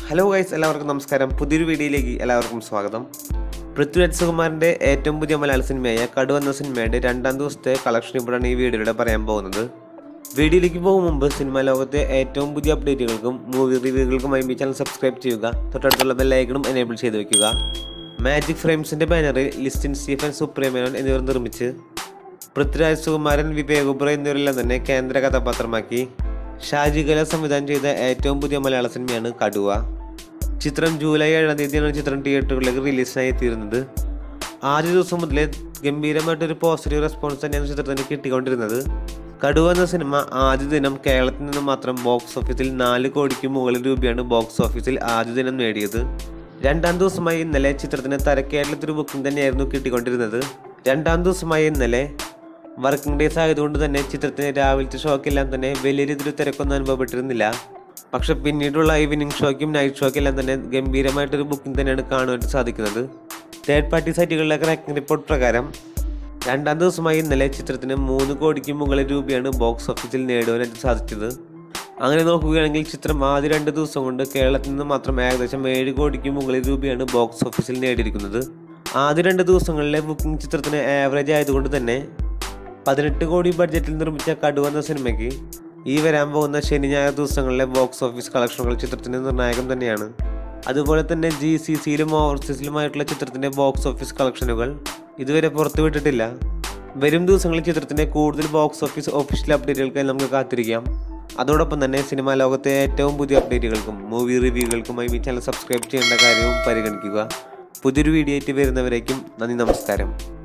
hello guys എല്ലാവർക്കും നമസ്കാരം പുതിയൊരു വീഡിയോയിലേക്ക് എല്ലാവർക്കും സ്വാഗതം പൃഥ്വിരാജ് സുകുമാരൻ്റെ ഏറ്റവും പുതിയ മലയാള സിനിമയായ കടു എന്ന സിനിമയുടെ രണ്ടാം ദിവസത്തെ കളക്ഷൻ ഇപ്പോഴാണ് ഈ വീഡിയോയിലൂടെ പറയാൻ പോകുന്നത് വീഡിയോയിലേക്ക് പോകും മുമ്പ് സിനിമാ ലോകത്തെ ഏറ്റവും പുതിയ അപ്ഡേറ്റുകൾക്കും മൂവി റിവ്യൂകൾക്കുമായി ഈ ചാനൽ സബ്സ്ക്രൈബ് ചെയ്യുക തൊട്ടടുത്തുള്ള ബെല്ലൈക്കണും എനേബിൾ ചെയ്ത് വെക്കുക മാജിക് ഫ്രെയിംസിൻ്റെ ബാനറിൽ ലിസ്റ്റിൻ സ്റ്റീഫൻ സുപ്രീമേനോൻ എന്നിവർ നിർമ്മിച്ച് പൃഥ്വിരാജ് സുകുമാരൻ വിവേക് ഉബ്ര എന്നിവരെല്ലാം തന്നെ കേന്ദ്ര കഥാപാത്രമാക്കി ഷാജി കല സംവിധാനം ചെയ്ത ഏറ്റവും പുതിയ മലയാള സിനിമയാണ് കടുവ ചിത്രം ജൂലൈ ഏഴാം തീയതിയാണ് ചിത്രം തിയേറ്ററുകളിലേക്ക് റിലീസായി എത്തിയിരുന്നത് ആദ്യ ദിവസം മുതലേ ഗംഭീരമായിട്ടൊരു പോസിറ്റീവ് റെസ്പോൺസ് തന്നെയാണ് ചിത്രത്തിന് കിട്ടിക്കൊണ്ടിരുന്നത് കടുവ എന്ന സിനിമ ആദ്യ ദിനം കേരളത്തിൽ നിന്ന് മാത്രം ബോക്സ് ഓഫീസിൽ നാല് കോടിക്ക് മുകളിൽ രൂപയാണ് ബോക്സ് ഓഫീസിൽ ആദ്യ ദിനം നേടിയത് രണ്ടാം ദിവസമായി ഇന്നലെ ചിത്രത്തിന് തരക്കേരളത്തൊരു ബുക്കിംഗ് തന്നെയായിരുന്നു കിട്ടിക്കൊണ്ടിരുന്നത് രണ്ടാം ദിവസമായി ഇന്നലെ വർക്കിംഗ് ഡേയ്സ് ആയതുകൊണ്ട് തന്നെ ചിത്രത്തിന് രാവിലത്തെ ഷോക്കെല്ലാം തന്നെ വലിയ രീതിയിൽ തിരക്കൊന്നും അനുഭവപ്പെട്ടിരുന്നില്ല പക്ഷെ പിന്നീടുള്ള ഈവനിങ് ഷോയ്ക്കും നൈറ്റ് ഷോയ്ക്കെല്ലാം തന്നെ ഗംഭീരമായിട്ടൊരു ബുക്കിംഗ് തന്നെയാണ് കാണുവാനായിട്ട് സാധിക്കുന്നത് തേർഡ് പാർട്ടി സൈറ്റുകളിലെ റാങ്കിംഗ് റിപ്പോർട്ട് പ്രകാരം രണ്ടാം ദിവസമായി ഇന്നലെ ചിത്രത്തിന് മൂന്ന് കോടിക്ക് മുകളിൽ രൂപയാണ് ബോക്സ് ഓഫീസിൽ നേടുവാനായിട്ട് സാധിച്ചത് അങ്ങനെ നോക്കുകയാണെങ്കിൽ ചിത്രം ആദ്യ രണ്ട് ദിവസം കൊണ്ട് കേരളത്തിൽ നിന്ന് മാത്രം ഏകദേശം ഏഴ് കോടിക്ക് മുകളിൽ രൂപയാണ് ബോക്സ് ഓഫീസിൽ നേടിയിരിക്കുന്നത് ആദ്യ രണ്ട് ദിവസങ്ങളിലെ ബുക്കിംഗ് ചിത്രത്തിന് ആവറേജ് ആയതുകൊണ്ട് തന്നെ പതിനെട്ട് കോടി ബഡ്ജറ്റിൽ നിർമ്മിച്ച കടുവ എന്ന സിനിമയ്ക്ക് ഈ വരാൻ പോകുന്ന ശനി ഞായർ ദിവസങ്ങളിലെ ബോക്സ് ഓഫീസ് കളക്ഷനുകൾ ചിത്രത്തിന് നിർണായകം തന്നെയാണ് അതുപോലെ തന്നെ ജി സി സിയിലും ഓവർസീസിലുമായിട്ടുള്ള ചിത്രത്തിന്റെ ബോക്സ് ഓഫീസ് കളക്ഷനുകൾ ഇതുവരെ പുറത്തുവിട്ടിട്ടില്ല വരും ദിവസങ്ങളിൽ ചിത്രത്തിന്റെ കൂടുതൽ ബോക്സ് ഓഫീസ് ഒഫീഷ്യൽ അപ്ഡേറ്റുകൾക്കായി നമുക്ക് കാത്തിരിക്കാം അതോടൊപ്പം തന്നെ സിനിമാ ലോകത്തെ ഏറ്റവും പുതിയ അപ്ഡേറ്റുകൾക്കും മൂവി റിവ്യൂകൾക്കുമായി ഈ ചാനൽ സബ്സ്ക്രൈബ് ചെയ്യേണ്ട കാര്യവും പരിഗണിക്കുക പുതിയൊരു വീഡിയോ ആയിട്ട് വരുന്നവരേക്കും നന്ദി നമസ്കാരം